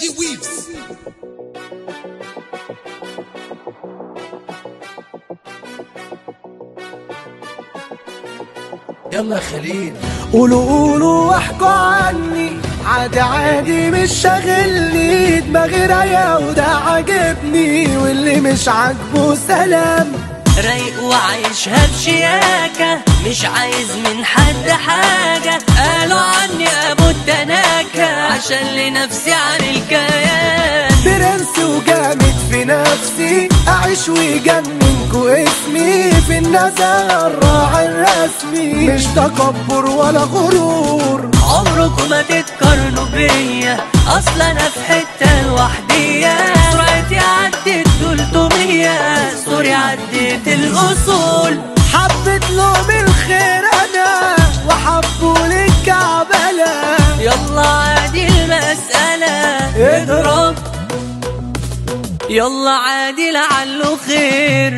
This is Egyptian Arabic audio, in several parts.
دي ويفز يلا يا خليل قولوا قولوا واحكوا عني عادي عادي مش شاغلني دماغي رايقة وده عاجبني واللي مش عاجبه سلام رايق وعايشها بشياكة مش عايز من حد حاجة قالوا عني ابو التناكة عشان لنفسي عن الكيان برنس وجامد في نفسي أعيش ويجننكوا اسمي في النزاهة الراعي الرسمي مش تكبر ولا غرور عمركم ما تتقارنوا بيا اصلا انا في حتة لوحدية سرعتي عدت 300 سوري عدت الاصول حبت لهم الخير أنا وحبوا للكعبلة يلا عادي المسألة اضرب يلا عادي لعله خير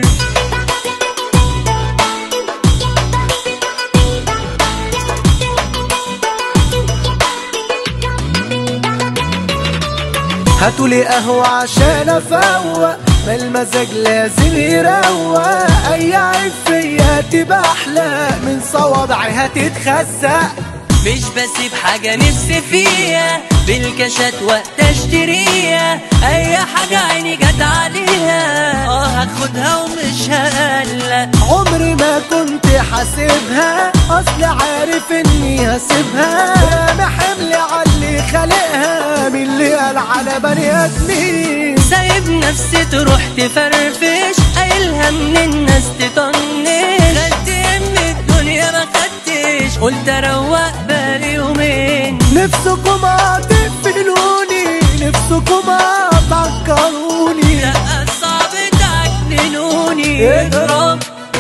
هاتوا لي قهوة عشان افوق ما المزاج لازم يروق اي عيب فيا تبقى احلى من صوابعي هتتخزق مش بسيب حاجة نفسي فيها بالكشات وقت اشتريها اي حاجة عيني جت عليها اه هاخدها ومش هقلق عمري ما كنت حاسبها اصل عارف اني هسيبها رامي حمل على اللي خالقها من اللي قال على بني ادمين سايب نفسي تروح تفرفش قايلها من الناس تطنش خدت ام الدنيا ما خدتش قلت اروق بالي يومين نفسكم تقفلوني نفسكم تعكروني لا صعب تعجنوني اضرب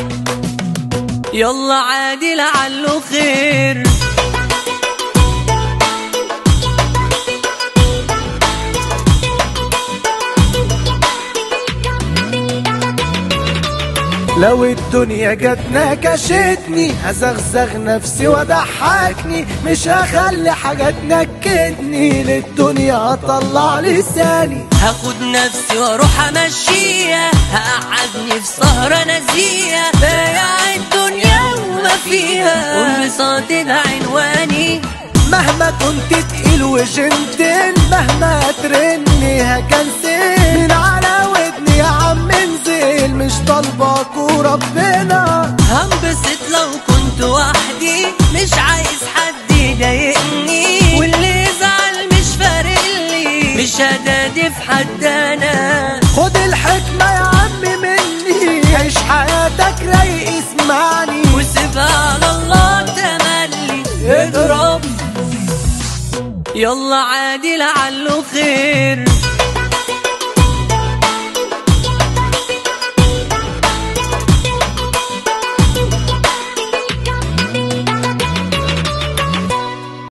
يلا عادي لعله خير لو الدنيا جت نكشتني هزغزغ نفسي وضحكني مش هخلي حاجة تنكدني للدنيا هطلع لساني هاخد نفسي واروح امشيها هقعدني في سهرة نزيهة بايع الدنيا وما فيها وانبساط ده عنواني مهما كنت تقيل وجنتل مهما ترني هكنسل من على ودني يا عم انزل مش طالبك وربنا هنبسط لو كنت وحدي مش عايز حد يضايقني واللي يزعل مش فارقلي مش هدادي في حد انا خد الحكمة يا عم مني عيش حياتك رايق اسمعني وسيبها على الله تملي اضرب يلا عادي لعله خير